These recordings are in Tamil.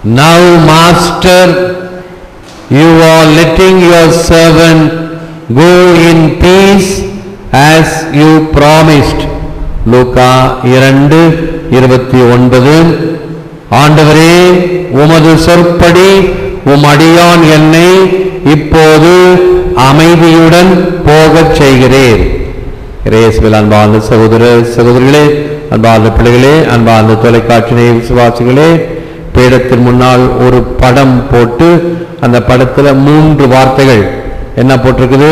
Now, Master, you are letting your servant go in peace as you promised. லூக்கா இரண்டு இருபத்தி ஒன்பது ஆண்டவரே உமது சொற்படி உம் அடியான் என்னை இப்போது அமைதியுடன் போகச் செய்கிறேன் இயேசுவில் அன்பார்ந்த சகோதர சகோதரிகளே அன்பார்ந்த பிள்ளைகளே அன்பார்ந்த தொலைக்காட்சி நேய விசுவாசிகளே பீடத்தின் முன்னால் ஒரு படம் போட்டு அந்த படத்துல மூன்று வார்த்தைகள் என்ன போட்டிருக்குது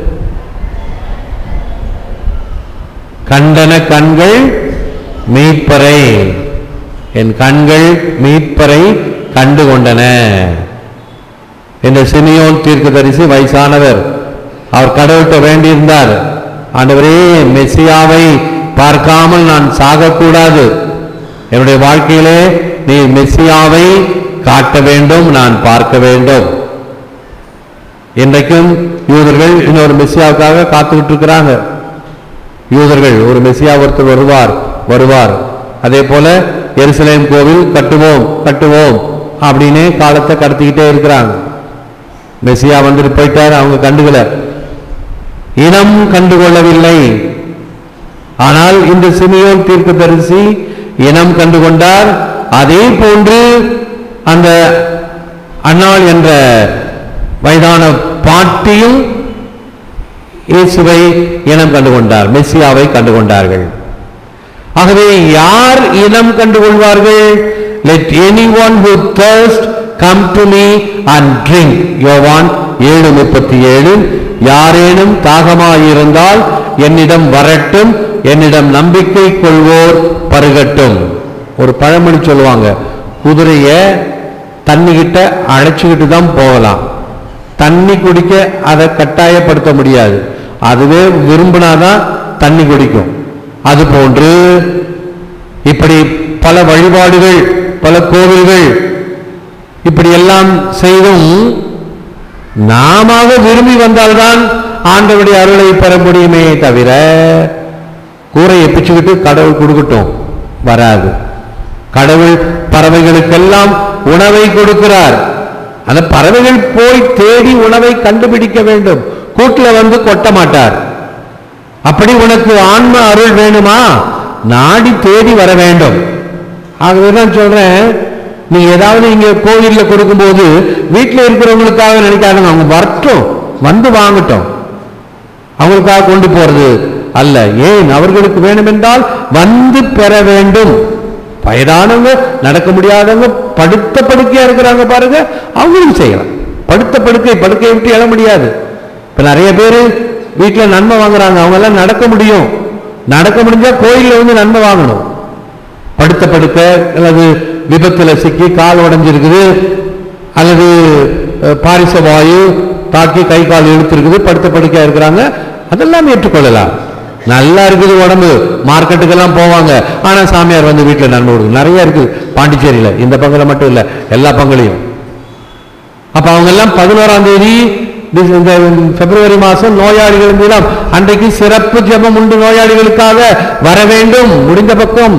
கண்டன கண்கள் மீட்பரை என் கண்கள் மீட்பரை கண்டு கொண்டன இந்த சிமியோன் தீர்க்கதரிசி வயசானவர் அவர் கடவுள்கிட்ட வேண்டியிருந்தார் ஆண்டவரே மெஸ்ஸியாவை பார்க்காமல் நான் சாகக்கூடாது என்னுடைய வாழ்க்கையிலே நீ மெஸ்ஸியாவை காட்ட வேண்டும் நான் பார்க்க வேண்டும் இன்றைக்கும் யூதர்கள் இன்னொரு மெஸ்ஸியாவுக்காக காத்துக்கிட்டு இருக்கிறாங்க யூதர்கள் ஒரு மெஸ்ஸியா ஒருத்தர் வருவார் வருவார் அதே போல எருசலேம் கோவில் கட்டுவோம் கட்டுவோம் அப்படின்னு காலத்தை கடத்திக்கிட்டே இருக்கிறாங்க மெஸ்ஸியா வந்துட்டு போயிட்டார் அவங்க கண்டுகல இனம் கண்டுகொள்ளவில்லை ஆனால் இந்த சிமியோன் தீர்க்கதரிசி இனம் கண்டுகொண்டார் அதே போன்று அந்த அன்னாள் என்ற வயதான பாட்டியும் இயேசுவை இனம் கண்டுகொண்டார் மெஸ்ஸியாவை கண்டுகொண்டார்கள் ஆகவே யார் இனம் கண்டுகொள்வார்கள் let any one who thirst come to me and drink யோவான் ஏழு முப்பத்தி ஏழு யாரேனும் தாகமாயிருந்தால் என்னிடம் வரட்டும் என்னிடம் நம்பிக்கை கொள்வோர் பருகட்டும் ஒரு பழமொழி சொல்லுவாங்க குதிரைய தண்ணி கிட்ட அழைச்சிக்கிட்டு தான் போகலாம் தண்ணி குடிக்க அதை கட்டாயப்படுத்த முடியாது அதுவே விரும்பினாதான் தண்ணி குடிக்கும் அது போன்று இப்படி பல வழிபாடுகள் பல கோவில்கள் இப்படி எல்லாம் செய்தும் நாம விரும்பி வந்தால்தான் ஆண்டவருடைய அருளை பெற முடியுமே தவிர கூரையை பிச்சுக்கிட்டு கடவுள் கொடுக்கட்டும் வராது கடவுள் பறவைகளுக்கெல்லாம் உணவை கொடுக்கிறார் அந்த பறவைகள் போய் தேடி உணவை கண்டுபிடிக்க வேண்டும் கூட்டுல வந்து கொட்ட மாட்டார் அப்படி உனக்கு ஆன்ம அருள் வேணுமா நாடி தேடி வர வேண்டும் ஆகவே தான் சொல்றேன் நீ ஏதாவது இங்க கோவில்ல கொடுக்கும்போது வீட்டில் இருக்கிறவங்களுக்காக நினைக்காதுங்க அவங்க வரட்டும் வந்து வாங்கட்டும் அவங்களுக்காக கொண்டு போறது அல்ல ஏன் அவர்களுக்கு வேண்டும் என்றால் வந்து பெற வேண்டும் வயதானவங்க நடக்க முடியாதவங்க படுத்த படுக்கையா இருக்கிறாங்க பாருங்க அவங்களும் செய்யலாம் படுத்த படுக்கை படுக்கையை விட்டு எழ முடியாது இப்ப நிறைய பேர் வீட்டுல நன்மை வாங்குறாங்க அவங்க எல்லாம் நடக்க முடியும் நடக்க முடிஞ்சா கோயில்ல வந்து நன்மை வாங்கணும் படுத்த படுக்க அல்லது விபத்துல சிக்கி கால் உடைஞ்சிருக்குது அல்லது அஹ், பாரிச வாயு தாக்கி கை கால் இழுத்துருக்குது படுத்த படுக்கையா இருக்கிறாங்க அதெல்லாம் ஏற்றுக்கொள்ளலாம் நல்லா இருக்குது உடம்பு மார்க்கெட்டுக்கெல்லாம் போவாங்க ஆனா சாமியார் வந்து வீட்டுல நன்மை கொடுக்கும் நிறைய இருக்குது பாண்டிச்சேரியில இந்த பங்குல மட்டும் இல்ல எல்லா பங்குலையும் அப்ப அவங்க எல்லாம் பதினோராம் தேதி டிச- இந்த பிப்ரவரி மாசம் நோயாளிகள் மீதம் அன்றைக்கு சிறப்பு ஜெபம் உண்டு நோயாளிகளுக்காக வர வேண்டும் முடிந்த பக்கம்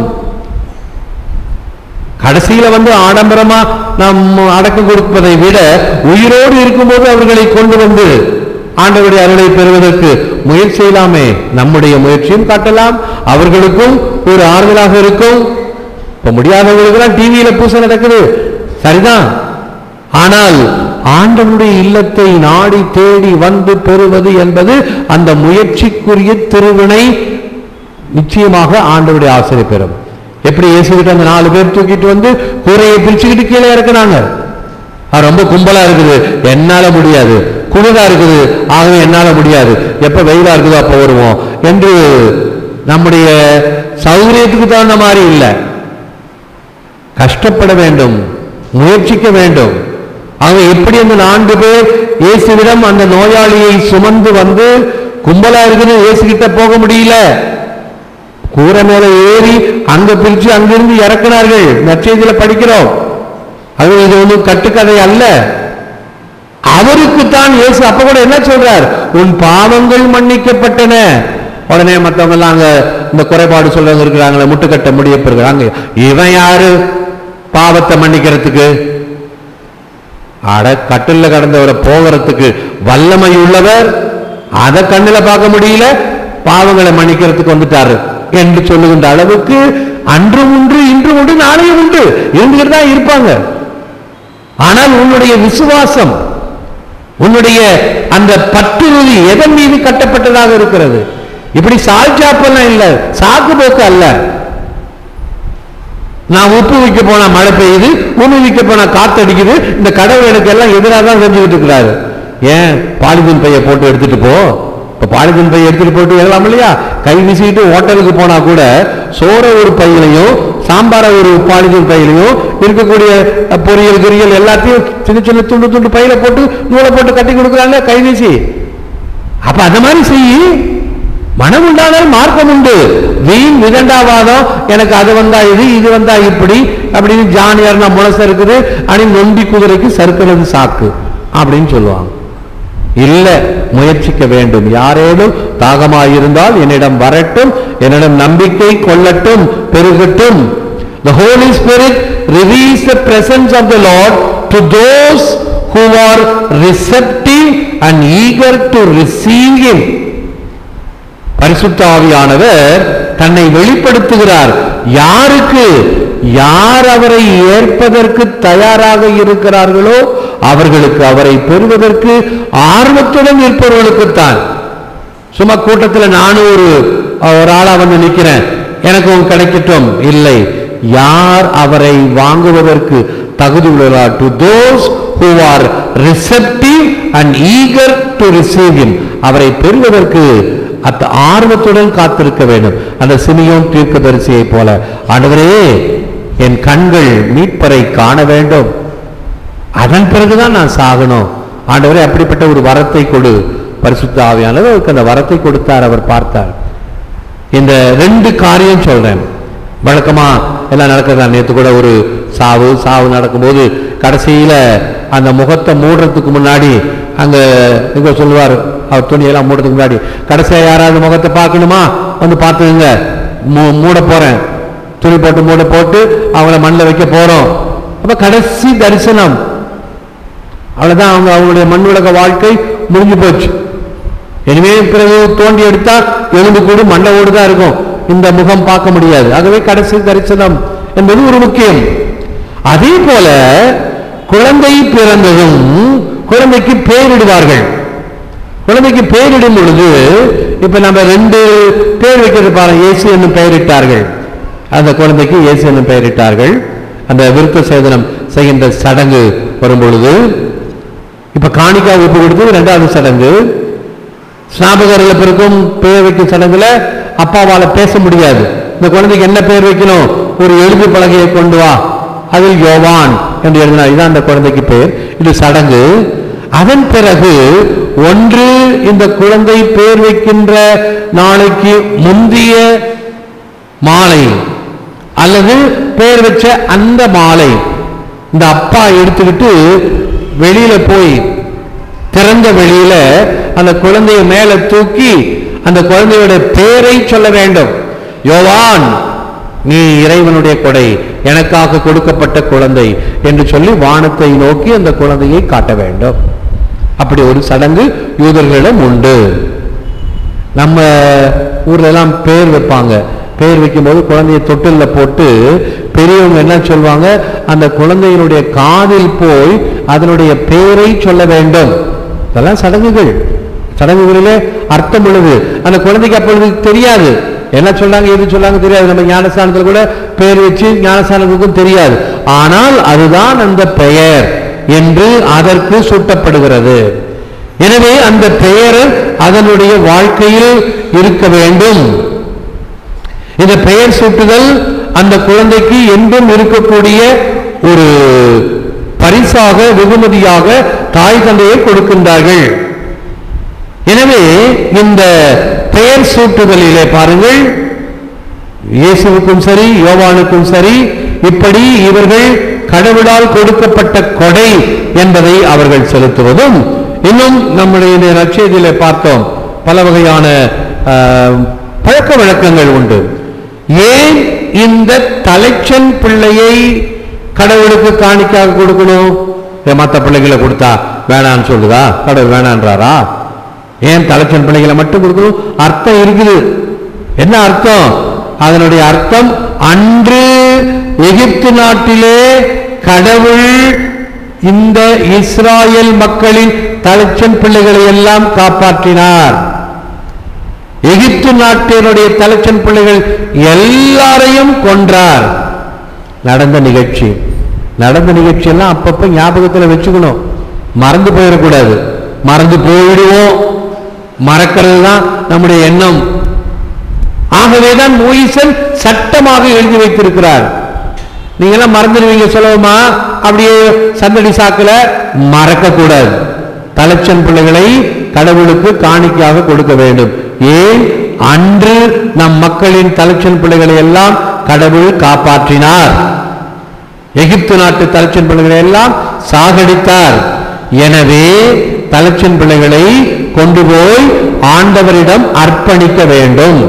கடைசியில வந்து ஆடம்பரமா நாம் அடக்கம் கொடுப்பதை விட உயிரோடு இருக்கும்போது அவர்களை கொண்டு வந்து ஆண்டவருடைய அருளை பெறுவதற்கு முயற்சி செய்யலாமே நம்முடைய முயற்சியும் காட்டலாம் அவர்களுக்கும் ஒரு ஆறுதலாக இருக்கும் இப்ப முடியாதவங்களுக்கெல்லாம் டிவியில பூசை நடக்குது சரிதான் ஆனால் ஆண்டவருடைய இல்லத்தை நாடி தேடி வந்து பெறுவது என்பது அந்த முயற்சிக்குரிய திருவினை நிச்சயமாக ஆண்டவருடைய ஆசிரியை பெறும் எப்படி இயேசுகிட்ட அந்த நாலு பேர் தூக்கிட்டு வந்து கூரையை பிரிச்சுக்கிட்டு கீழே இறக்குனாங்க அது ரொம்ப கும்பலா இருக்குது என்னால முடியாது குளிரா இருக்குது ஆகவே என்னால முடியாது எப்ப வெயிலா இருக்குதோ அப்ப வருவோம் என்று நம்முடைய சௌகரியத்துக்கு தகுந்த மாதிரி இல்லை கஷ்டப்பட வேண்டும் முயற்சிக்க வேண்டும் ஆக எப்படி அந்த நான்கு பேர் இயேசுவிடம் அந்த நோயாளியை சுமந்து வந்து கும்பலா இருக்குது இயேசு கிட்ட போக முடியல கூரை மேல ஏறி அங்க பிரிச்சு அங்கிருந்து இறக்குனார்கள் நற்செய்தியில படிக்கிறோம் அது இது ஒன்றும் கட்டுக்கதை அல்ல அவருக்கு தான் இயேசு அப்ப கூட என்ன சொல்றார் உன் பாவங்கள் மன்னிக்கப்பட்டன உடனே மத்தவங்க எல்லாம் அங்க இந்த குறைபாடு சொல்றவங்க இருக்கிறாங்களே முட்டுக்கட்ட முடிய பெறுகிறாங்க இவன் யாரு பாவத்தை மன்னிக்கிறதுக்கு அட கட்டில்ல கடந்தவரை போகிறதுக்கு வல்லமை உள்ளவர் அதை கண்ணுல பார்க்க முடியல பாவங்களை மன்னிக்கிறதுக்கு வந்துட்டாரு என்று சொல்லுகின்ற அளவுக்கு அன்றும் உண்டு இன்றும் உண்டு நாளையும் உண்டு இருந்துகிட்டு தான் இருப்பாங்க ஆனால் உன்னுடைய விசுவாசம் உன்னுடைய அந்த பற்றுறுதி எதன் மீது கட்டப்பட்டதாக இருக்கிறது இப்படி சால்சாப்பெல்லாம் இல்ல சாக்கு போக்கு அல்ல நான் உப்பு வைக்க போனா மழை பெய்யுது உணவு வைக்க போனா காத்தடிக்குது இந்த கடவுள் எனக்கு எல்லாம் எதிராக தான் செஞ்சுக்கிட்டு இருக்கிறாரு ஏன் பாலிதீன் பைய போட்டு எடுத்துட்டு போ இப்ப பாலிதீன் பைய எடுத்துட்டு போட்டு எழலாம் இல்லையா கை வீசிட்டு ஹோட்டலுக்கு போனா கூட சோற ஒரு பையிலையும் சாம்பார ஒரு பாலிதீன் பையிலையும் இருக்கக்கூடிய அஹ், பொரியல் கிரியல் எல்லாத்தையும் சின்ன சின்ன துண்டு துண்டு பையில போட்டு நூலை போட்டு கட்டி கொடுக்குறாங்க கை வீசி அப்ப அந்த மாதிரி செய்யி மனம் உண்டானால் மார்க்கம் உண்டு வீண் விதண்டாவாதம் எனக்கு அது வந்தா இது இது வந்தா இப்படி அப்படின்னு ஜானியார்னா முளச இருக்குது அணி நொண்டி குதிரைக்கு சறுக்கிறது சாக்கு அப்படின்னு சொல்லுவாங்க இல்ல முயற்சிக்க வேண்டும் யாரேனும் தாகமாயிருந்தால் என்னிடம் வரட்டும் என்னிடம் நம்பிக்கை கொள்ளட்டும் பெருகட்டும் The Holy Spirit reveals the presence of the Lord to those who are receptive and eager to receive Him. பரிசுத்த ஆவியானவர் தன்னை வெளிப்படுத்துகிறார் யாருக்கு யார் அவரை ஏற்பதற்கு தயாராக இருக்கிறார்களோ அவர்களுக்கு அவரை பெறுவதற்கு ஆர்வத்துடன் இருப்பவர்களுக்குத்தான் சும்மா கூட்டத்தில் நானும் ஒரு ஒரு ஆளா வந்து நிக்கிறேன் எனக்கும் கிடைக்கட்டும் இல்லை யார் அவரை வாங்குவதற்கு தகுதி உள்ளவர்களா to those who are receptive and eager to receive him அவரை பெறுவதற்கு அத்த ஆர்வத்துடன் காத்திருக்க வேண்டும் அந்த சிமியோன் தீர்க்கதரிசியை போல ஆண்டவரே என் கண்கள் மீட்பரை காண வேண்டும் அதன் பிறகுதான் நான் சாகணும் ஆண்டவரே அப்படிப்பட்ட ஒரு வரத்தை கொடு பரிசுத்த ஆவியானவர் அவருக்கு அந்த வரத்தை கொடுத்தார் அவர் பார்த்தார் இந்த ரெண்டு காரியம் சொல்றேன் வழக்கமா எல்லாம் நடக்கிறதா நேத்து கூட ஒரு சாவு சாவு நடக்கும்போது கடைசியில அந்த முகத்தை மூடுறதுக்கு முன்னாடி அங்க இங்க சொல்லுவார் அவர் துணியெல்லாம் மூடுறதுக்கு முன்னாடி கடைசியா யாராவது முகத்தை பார்க்கணுமா வந்து பார்த்துக்குங்க மூ- மூட போறேன் துணி போட்டு மூட போட்டு அவங்கள மண்ணில் வைக்க போறோம் அப்ப கடைசி தரிசனம் அவ்வளவுதான் அவங்க அவங்களுடைய மண் உலக வாழ்க்கை முடிஞ்சு போச்சு இனிமே பிறகு தோண்டி எடுத்தா எலும்பு கூடு மண்டவோடு தான் இருக்கும் இந்த முகம் பார்க்க முடியாது ஆகவே கடைசி தரிசனம் என்பது ஒரு முக்கியம் அதே போல குழந்தை பிறந்ததும் குழந்தைக்கு பேரிடுவார்கள் குழந்தைக்கு பெயரிடும் பொழுது இப்ப நம்ம ரெண்டு பேர் வைக்கிறது பாருங்க இயேசு என்னும் பெயரிட்டார்கள் அந்த குழந்தைக்கு இயேசு என்னும் பெயரிட்டார்கள் அந்த விருத்த சேதனம் செய்கின்ற சடங்கு வரும் பொழுது இப்ப காணிக்கா ஒப்பு கொடுத்து ரெண்டாவது சடங்கு ஸ்நாபகர்கள் பிறக்கும் பெயர் வைக்கும் சடங்குல அப்பாவால பேச முடியாது இந்த குழந்தைக்கு என்ன பெயர் வைக்கணும் ஒரு எழுது பலகையை கொண்டு வா அதில் யோவான் என்று எழுதினார் இதான் அந்த குழந்தைக்கு பெயர் இது சடங்கு அதன் பிறகு ஒன்று இந்த குழந்தை பெயர் வைக்கின்ற நாளைக்கு முந்திய மாலை அல்லது பெயர் வச்ச அந்த மாலை இந்த அப்பா எடுத்துக்கிட்டு வெளியில போய் திறந்த வெளியில அந்த குழந்தையை மேல தூக்கி அந்த குழந்தையோட பேரை சொல்ல வேண்டும் யோவான் நீ இறைவனுடைய கொடை எனக்காக கொடுக்கப்பட்ட குழந்தை என்று சொல்லி வானத்தை நோக்கி அந்த குழந்தையை காட்ட வேண்டும் அப்படி ஒரு சடங்கு யூதர்களிடம் உண்டு நம்ம ஊர்ல எல்லாம் பேர் வைப்பாங்க பேர் வைக்கும்போது குழந்தைய தொட்டில்ல போட்டு பெரியவங்க என்ன சொல்வாங்க அந்த குழந்தையினுடைய காதில் போய் அதனுடைய பேரை சொல்ல வேண்டும் இதெல்லாம் சடங்குகள் சடங்குகளிலே அர்த்தம் உள்ளது அந்த குழந்தைக்கு அப்பொழுது தெரியாது என்ன சொல்றாங்க எது சொல்றாங்க தெரியாது நம்ம ஞானஸ்தானத்தில் கூட பெயர் வச்சு ஞானஸ்தானத்துக்கும் தெரியாது ஆனால் அதுதான் அந்த பெயர் என்று அதற்கு சூட்டப்படுகிறது எனவே அந்த பெயர் அதனுடைய வாழ்க்கையில் இருக்க வேண்டும் இந்த பெயர் சூட்டுதல் அந்த குழந்தைக்கு என்றும் இருக்கக்கூடிய ஒரு பரிசாக வெகுமதியாக தாய் தந்தையை கொடுக்கின்றார்கள் எனவே இந்த பெயர் சூட்டுதலிலே பாருங்கள் இயேசுவுக்கும் சரி யோவானுக்கும் சரி இப்படி இவர்கள் கடவுளால் கொடுக்கப்பட்ட கொடை என்பதை அவர்கள் செலுத்துவதும் இன்னும் நம்முடைய இந்த நற்செய்தியிலே பார்த்தோம் பல வகையான ஆஹ், பழக்க வழக்கங்கள் உண்டு ஏன் இந்த தலைச்சன் பிள்ளையை கடவுளுக்கு காணிக்காக கொடுக்கணும் மற்ற பிள்ளைகளை கொடுத்தா வேணான்னு சொல்லுதா கடவுள் வேணான்றாரா ஏன் தலைச்சன் பிள்ளைகளை மட்டும் கொடுக்கணும் அர்த்தம் இருக்குது என்ன அர்த்தம் அதனுடைய அர்த்தம் அன்று எகிப்து நாட்டிலே கடவுள் இந்த இஸ்ராயேல் மக்களின் தலைச்சன் பிள்ளைகளை எல்லாம் காப்பாற்றினார் எகிப்து நாட்டினுடைய தலைச்சன் பிள்ளைகள் எல்லாரையும் கொன்றார் நடந்த நிகழ்ச்சி நடந்த நிகழ்ச்சி எல்லாம் அப்பப்ப ஞாபகத்துல வச்சுக்கணும் மறந்து போயிடக்கூடாது மறந்து போயிடுவோம் மறக்கிறது தான் நம்முடைய எண்ணம் ஆகவேதான் மோயிசன் சட்டமாக எழுதி வைத்திருக்கிறார் நீங்க எல்லாம் மறந்துடுவீங்க சொல்லவுமா அப்படியே சந்தடி சாக்குல மறக்க கூடாது தலைச்சன் பிள்ளைகளை கடவுளுக்கு காணிக்கையாக கொடுக்க வேண்டும் ஏன் அன்று நம் மக்களின் தலைச்சன் பிள்ளைகளை எல்லாம் கடவுள் காப்பாற்றினார் எகிப்து நாட்டு தலைச்சன் பிள்ளைகளை எல்லாம் சாகடித்தார் எனவே தலைச்சன் பிள்ளைகளை கொண்டு போய் ஆண்டவரிடம் அர்ப்பணிக்க வேண்டும்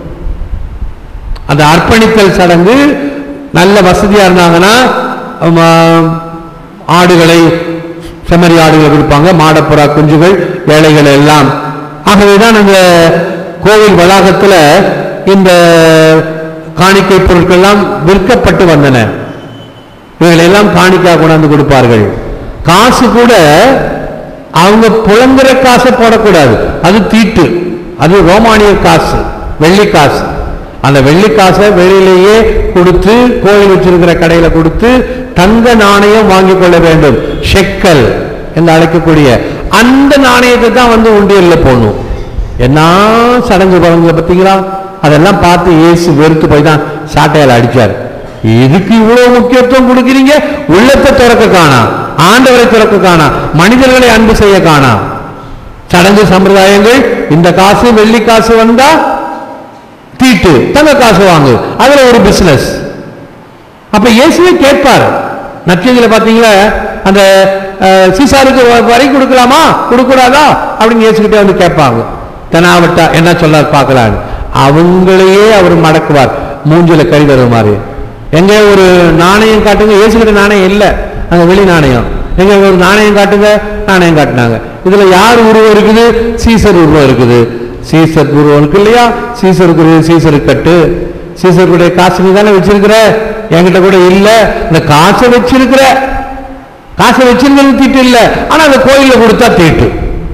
அந்த அர்ப்பணித்தல் சடங்கு நல்ல வசதியா இருந்தாங்கன்னா ஆம், ஆடுகளை செம்மறி ஆடுகளை கொடுப்பாங்க மாடப்புறா குஞ்சுகள் ஏழைகள் எல்லாம் ஆகவேதான் அந்த கோவில் வளாகத்துல இந்த காணிக்கை பொருட்கள் எல்லாம் விற்கப்பட்டு வந்தன இவைகளை எல்லாம் காணிக்கா கொண்டாந்து கொடுப்பார்கள் காசு கூட அவங்க புலங்குற காசை போடக்கூடாது அது தீட்டு அது ரோமானிய காசு வெள்ளி காசு அந்த வெள்ளி காசை வெளியிலேயே கொடுத்து கோயில் வச்சிருக்கிற கடையில கொடுத்து தங்க நாணயம் வாங்கிக் கொள்ள வேண்டும் ஷெக்கல் என்று அழைக்கக்கூடிய அந்த நாணயத்தை தான் வந்து உண்டியல்ல போடணும் என்ன சடங்கு பழங்க பார்த்தீங்களா அதெல்லாம் பார்த்து இயேசு வெறுத்து போய் தான் சாட்டையால் அடிச்சார் இதுக்கு இவ்வளவு முக்கியத்துவம் கொடுக்கிறீங்க உள்ளத்தை திறக்க காணா ஆண்டவரை திறக்க காணா மனிதர்களை அன்பு செய்ய காணா சடங்கு சம்பிரதாயங்கள் இந்த காசு வெள்ளி காசு வந்தா தீட்டு தங்க காசு வாங்கு அதுல ஒரு பிசினஸ் அப்ப இயேசுவே கேட்பார் நற்செய்தியில பாத்தீங்களா அந்த அஹ், சீசாருக்கு வ- வரி கொடுக்கலாமா கொடுக்கூடாதா அப்படின்னு இயேசுகிட்டே வந்து கேட்பாங்க தெனாவட்டா என்ன சொல்லார் பார்க்கலான்னு அவங்களையே அவர் மடக்குவார் மூஞ்சில கறி தருவ மாதிரி எங்க ஒரு நாணயம் காட்டுங்க இயேசுகிட்ட நாணயம் இல்லை அங்க வெளி நாணயம் எங்க ஒரு நாணயம் காட்டுங்க நாணயம் காட்டினாங்க இதுல யார் உருவம் இருக்குது சீசர் உருவம் இருக்குது சீசர் உருவம் இருக்கு இல்லையா சீசருக்கு சீசருக்கு கட்டு சீசருடைய காசு நீ தானே வச்சிருக்கிற என்கிட்ட கூட இல்ல இந்த காசை வச்சிருக்கிற காசை வச்சிருக்கிறது தீட்டு இல்ல ஆனா அந்த கோயில்ல கொடுத்தா தீட்டு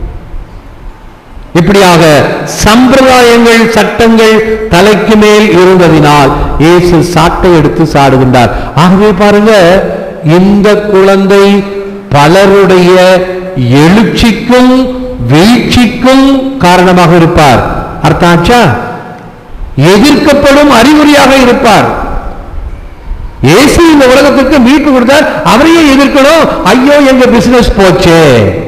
இப்படியாக சம்பிரதாயங்கள் சட்டங்கள் தலைக்கு மேல் இருந்ததினால் இயேசு சாட்டை எடுத்து சாடுகின்றார் ஆகவே பாருங்க இந்த குழந்தை பலருடைய எழுச்சிக்கும் வீழ்ச்சிக்கும் காரணமாக இருப்பார் அர்த்தம் ஆச்சா எதிர்க்கப்படும் அறிகுறியாக இருப்பார் இயேசு இந்த உலகத்திற்கு மீட்பு கொடுத்தார் அவரையே எதிர்க்கணும் ஐயோ எங்க பிசினஸ் போச்சே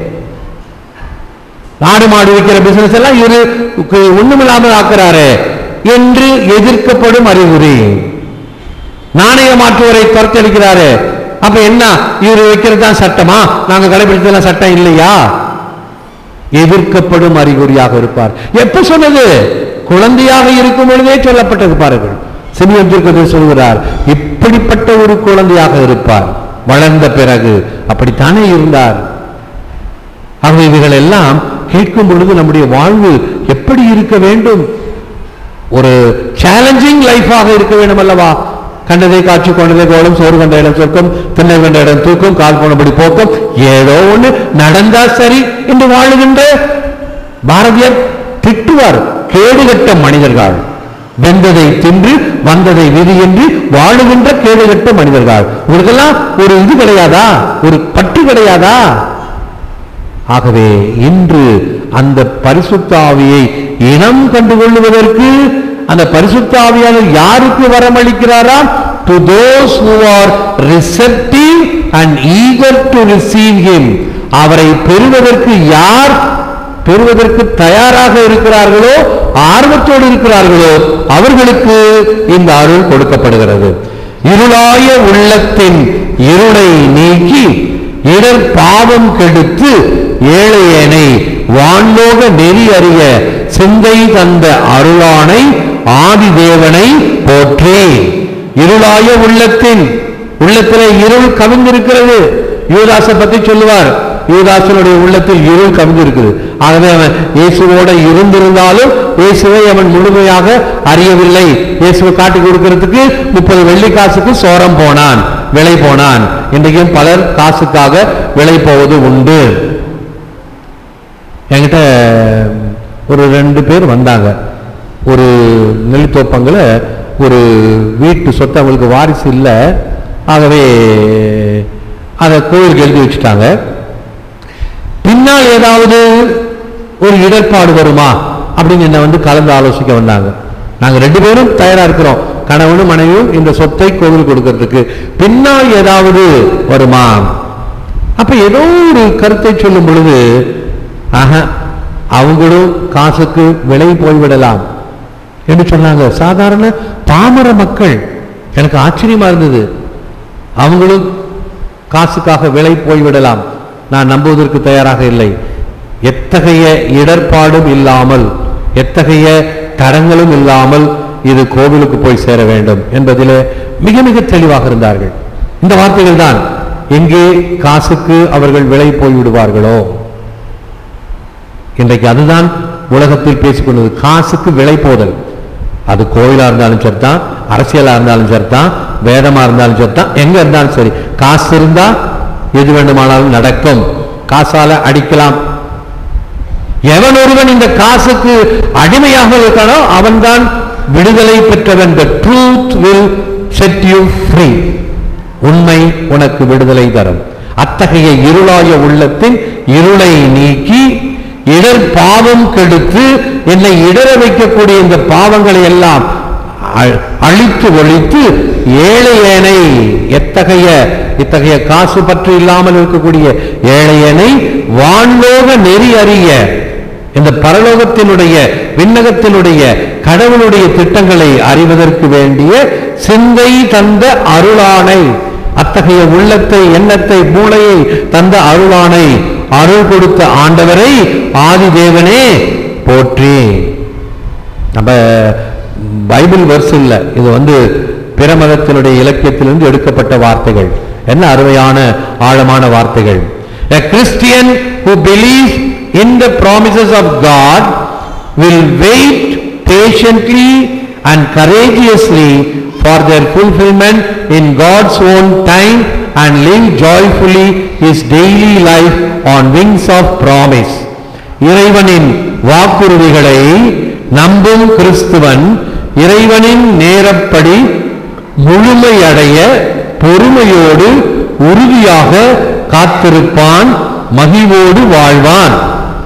நாடு மாடு விற்கிற பிசினஸ் எல்லாம் இவரு கு- ஒண்ணுமில்லாமல் ஆக்குறாரு என்று எதிர்க்கப்படும் அறிகுறி நாணய மாற்றுவரை துரத்தளிக்கிறாரு அப்ப என்ன இவர் வைக்கிறது தான் சட்டமா நாங்க கடைபிடித்ததெல்லாம் சட்டம் இல்லையா எதிர்க்கப்படும் அறிகுறியாக இருப்பார் எப்ப சொன்னது குழந்தையாக இருக்கும் பொழுதே சொல்லப்பட்டது பாருங்கள் சிமியம் தீர்க்கதரிசி சொல்கிறார் இப்படிப்பட்ட ஒரு குழந்தையாக இருப்பார் வளர்ந்த பிறகு அப்படித்தானே இருந்தார் ஆகவே இவைகள் எல்லாம் கேட்கும் பொழுது நம்முடைய வாழ்வு எப்படி இருக்க வேண்டும் ஒரு சேலஞ்சிங் லைஃபாக இருக்க வேண்டும் அல்லவா கண்டதை காட்சி கொண்டதை கோலம் சோறு கண்ட இடம் சொர்க்கம் திண்ணை கண்ட இடம் தூக்கம் கால் போனபடி போக்கம் ஏதோ ஒண்ணு நடந்தா சரி என்று வாழுகின்ற பாரதியார் திட்டுவார் கேடுகட்ட மனிதர்கள் வெந்ததை தின்று வந்ததை விதி என்று வாழுகின்ற கேடுகட்ட மனிதர்கள் உங்களுக்கெல்லாம் ஒரு இது கிடையாதா ஒரு பற்று கிடையாதா ஆகவே இன்று அந்த பரிசுத்த ஆவியை இனம் கண்டுகொள்ளுவதற்கு அந்த பரிசுத்த ஆவியானவர் யாருக்கு வரமளிக்கிறாராம் to those who are receptive and eager to receive him அவரை பெறுவதற்கு யார் பெறுவதற்கு தயாராக இருக்கிறார்களோ ஆர்வத்தோடு இருக்கிறார்களோ அவர்களுக்கு இந்த அருள் கொடுக்கப்படுகிறது இருளாய உள்ளத்தின் இருளை நீக்கி இடர் பாவம் கெடுத்து ஏழையனை வான்லோக நெறி அறிய சிந்தை தந்த அருளானை ஆதிதேவனை போற்றே இருளாய உள்ளத்தின் உள்ளத்திலே இருள் கவிந்திருக்கிறது யூதாசை பத்தி சொல்லுவார் யூதாசனுடைய உள்ளத்தில் இருள் கவிந்திருக்குது ஆகவே அவன் இயேசுவோட இருந்திருந்தாலும் இயேசுவை அவன் முழுமையாக அறியவில்லை இயேசுவை காட்டி கொடுக்கிறதுக்கு முப்பது வெள்ளி காசுக்கு சோரம் போனான் விலை போனான் இன்றைக்கும் பலர் காசுக்காக விலை போவது உண்டு என்கிட்ட ஒரு ரெண்டு பேர் வந்தாங்க ஒரு நெல்லித்தோப்பங்கள ஒரு வீட்டு சொத்து அவங்களுக்கு வாரிசு இல்லை ஆகவே அதை கோயிலுக்கு எழுதி வச்சுட்டாங்க பின்னால் ஏதாவது ஒரு இடர்பாடு வருமா அப்படின்னு என்ன வந்து கலந்து ஆலோசிக்க வந்தாங்க நாங்க ரெண்டு பேரும் தயாரா இருக்கிறோம் கணவனும் மனைவியும் இந்த சொத்தை கோவில் கொடுக்கறதுக்கு பின்னால் ஏதாவது வருமா அப்ப ஏதோ ஒரு கருத்தை சொல்லும் பொழுது ஆஹா அவங்களும் காசுக்கு விலை போய்விடலாம் என்று சொன்னாங்க சாதாரண பாமர மக்கள் எனக்கு ஆச்சரியமா இருந்தது அவங்களும் காசுக்காக விலை போய்விடலாம் நான் நம்புவதற்கு தயாராக இல்லை எத்தகைய இடர்பாடும் இல்லாமல் எத்தகைய தடங்களும் இல்லாமல் இது கோவிலுக்கு போய் சேர வேண்டும் என்பதிலே மிக மிக தெளிவாக இருந்தார்கள் இந்த வார்த்தைகள் தான் எங்கே காசுக்கு அவர்கள் விலை போய்விடுவார்களோ இன்றைக்கு அதுதான் உலகத்தில் பேசிக்கொண்டது காசுக்கு விலை போதல் அது கோயிலா இருந்தாலும் சரிதான் அரசியலா இருந்தாலும் சரிதான் வேதமா இருந்தாலும் சரிதான் எங்க இருந்தாலும் சரி காசு இருந்தா எது வேண்டுமானாலும் நடக்கும் காசால அடிக்கலாம் எவன் ஒருவன் இந்த காசுக்கு அடிமையாக இருக்கானோ அவன்தான் விடுதலை பெற்றவன் the truth will set you free உண்மை உனக்கு விடுதலை தரும் அத்தகைய இருளாய உள்ளத்தின் இருளை நீக்கி இடர் பாவம் கெடுத்து என்னை இடர வைக்கக்கூடிய இந்த பாவங்களை எல்லாம் அ- அழித்து ஒழித்து ஏழையனை எத்தகைய இத்தகைய காசு பற்று இல்லாமல் இருக்கக்கூடிய ஏழையனை வான்லோக நெறி அறிய இந்த பரலோகத்தினுடைய விண்ணகத்தினுடைய கடவுளுடைய திட்டங்களை அறிவதற்கு வேண்டிய சிந்தை தந்த அருளானை அத்தகைய உள்ளத்தை எண்ணத்தை மூளையை தந்த அருளானை அருள் கொடுத்த ஆண்டவரை ஆதிதேவனே போற்றி நம்ம பைபிள் வெர்ஸ் இல்ல இது வந்து பிற மதத்தினுடைய இலக்கியத்திலிருந்து எடுக்கப்பட்ட வார்த்தைகள் என்ன அருமையான ஆழமான வார்த்தைகள் A Christian who believes in the promises of God will wait patiently and courageously for their fulfillment in God's own time and live joyfully his daily life on wings of promise. இறைவனின் வாக்குறுதிகளை நம்பும் கிறிஸ்துவன் இறைவனின் நேரப்படி முழுமையடைய பொறுமையோடு உறுதியாக காத்திருப்பான் மகிழ்வோடு வாழ்வான்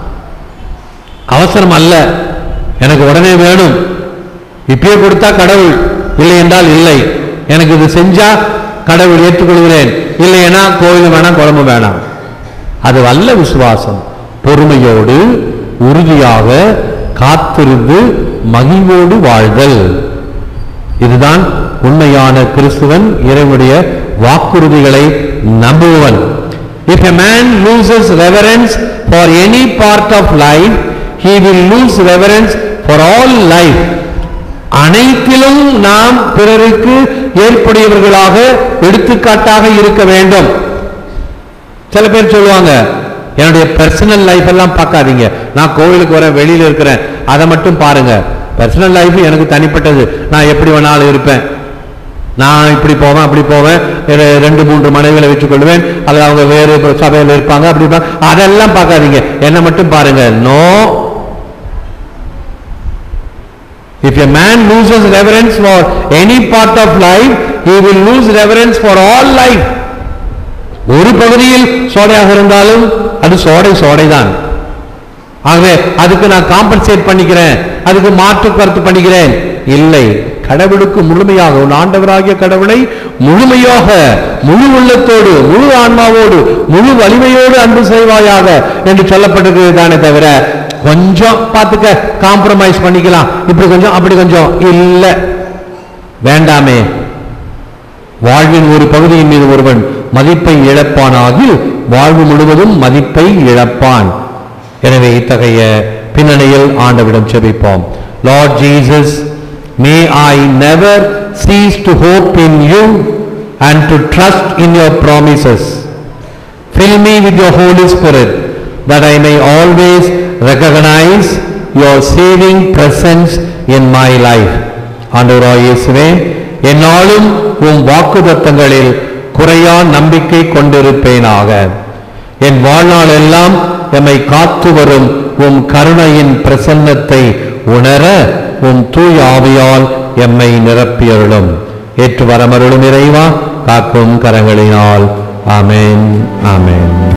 அவசரம் அல்ல எனக்கு உடனே வேணும் இப்பயே கொடுத்தா கடவுள் இல்லை என்றால் இல்லை எனக்கு இது செஞ்சா கடவுள் ஏற்றுக்கொள்கிறேன் இல்லைன்னா கோயில் வேணாம் குழம்பு வேணாம் அது அல்ல விசுவாசம் பொறுமையோடு உறுதியாக காத்திருந்து மகிழ்வோடு வாழ்தல் இதுதான் உண்மையான கிறிஸ்துவன் இறைவனுடைய வாக்குறுதிகளை நம்புவன் If a man loses reverence for any part of life, he will lose reverence for all life. அனைத்திலும் நாம் பிறருக்கு ஏற்புடையவர்களாக எடுத்துக்காட்டாக இருக்க வேண்டும் சில பேர் சொல்லுவாங்க என்னுடைய பர்சனல் லைஃப் எல்லாம் பார்க்காதீங்க நான் கோவிலுக்கு வரேன் வெளியில இருக்கிறேன் அதை மட்டும் பாருங்க பர்சனல் லைஃப் எனக்கு தனிப்பட்டது நான் எப்படி வேணாலும் இருப்பேன் நான் இப்படி போவேன் அப்படி போவேன் ரெ- ரெண்டு மூன்று மனைவிகளை வச்சுக்கொள்வேன் அல்லது அவங்க வேறு சபையில் இருப்பாங்க அப்படி இருப்பாங்க அதெல்லாம் பார்க்காதீங்க என்ன மட்டும் பாருங்க no If a man loses reverence for any part of life, he will lose reverence for all life. ஒரு பகுதியில் சோடையாக இருந்தாலும் அது சோடை சோடைதான் ஆகவே அதுக்கு நான் காம்பன்சேட் பண்ணிக்கிறேன் அதுக்கு மாற்று கருத்து பண்ணிக்கிறேன் இல்லை கடவுளுக்கு முழுமையாக உன் ஆண்டவராகிய கடவுளை முழுமையாக முழு உள்ளத்தோடு முழு ஆன்மாவோடு முழு வலிமையோடு அன்பு செய்வாயாக என்று சொல்லப்பட்டிருக்கிறது தானே தவிர கொஞ்சம் பார்த்துக்க காம்ப்ரமைஸ் பண்ணிக்கலாம் இப்படி கொஞ்சம் அப்படி கொஞ்சம் இல்ல வேண்டாமே வாழ்வின் ஒரு பகுதியின் மீது ஒருவன் மதிப்பை இழப்பானாகில் வாழ்வு முழுவதும் மதிப்பை இழப்பான் எனவே இத்தகைய பின்னணியில் ஆண்டவிடம் செபிப்போம் Lord Jesus may I never cease to hope in you and to trust in your promises. Fill me with your Holy Spirit that I may always recognize your saving presence in my life. ஆண்டவராய் இயேசுவே என்னாலும் உம் வாக்குத்தத்தங்களில் குறையா நம்பிக்கை கொண்டிருப்பேனாக என் வாழ்நாள் எல்லாம் எம்மை காத்து வரும் உம் கருணையின் பிரசன்னத்தை உணர உம் தூய் ஆவியால் எம்மை நிரப்பியருளும் ஏற்று வரமருளும் இறைவா காக்கும் கரங்களினால் ஆமென் ஆமென்